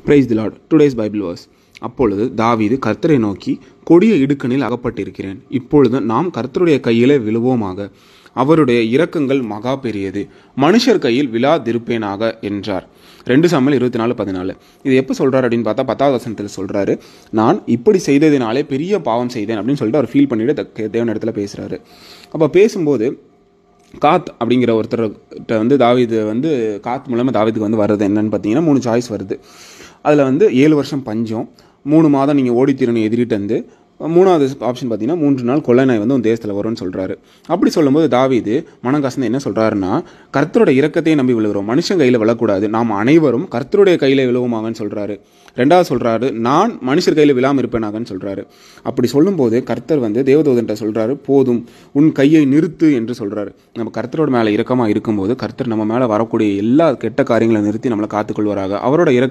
price the lord today's Bible was அப்பொழுது தாவீது கர்த்தரை நோக்கி கொடிய இடுக்கணில் அகப்பட்டிருக்கிறேன் இப்பொழுது நாம் கர்த்தருடைய கையிலே விழுவோமாக அவருடைய இரக்கங்கள் மகா பெரியது மனுஷர் கையில் விழாதிருப்பேனாக என்றார் ரெண்டு சாமல் இருபத்தி நாலு பதினாலு இது எப்போ சொல்கிறார் அப்படின்னு பார்த்தா பத்தாவது வசனத்தில் சொல்கிறாரு நான் இப்படி செய்ததினாலே பெரிய பாவம் செய்தேன் அப்படின்னு சொல்லிட்டு அவர் ஃபீல் பண்ணிட்டு த- தேவன் இடத்துல பேசுகிறாரு அப்போ பேசும்போது காத் அப்படிங்கிற ஒருத்தர்கிட்ட வந்து தாவீது வந்து காத் மூலமாக தாவீதுக்கு வந்து வர்றது என்னன்னு பார்த்தீங்கன்னா மூணு சாய்ஸ் வருது அதில் வந்து ஏழு வருஷம் பஞ்சம் மூணு மாதம் நீங்கள் ஓடித்திறனை எதிரிட்டு வந்து மூணாவது ஆப்ஷன் பார்த்தீங்கன்னா மூன்று நாள் கொள்ளை நாய் வந்து உன் தேசத்தில் வரும்னு சொல்கிறாரு அப்படி சொல்லும்போது தாவீது மனங்கசந்து என்ன சொல்கிறாருன்னா கர்த்தருடைய இரக்கத்தை நம்பி விழுகிறோம் மனுஷன் கையில் விழக்கூடாது நாம் அனைவரும் கர்த்தருடைய கையில் விழுவோமாகன்னு சொல்கிறாரு ரெண்டாவது சொல்கிறாரு நான் மனுஷர் கையில் விழாமல் இருப்பேனாகன்னு சொல்கிறாரு அப்படி சொல்லும்போது கர்த்தர் வந்து தேவதூதன்ட்ட சொல்கிறாரு போதும் உன் கையை நிறுத்து என்று சொல்கிறாரு நம்ம கர்த்தரோட மேலே இரக்கமாக இருக்கும்போது கர்த்தர் நம்ம மேலே வரக்கூடிய எல்லா கெட்ட காரியங்களை நிறுத்தி நம்மளை காத்துக்கொள்வாராக அவரோட இறக்க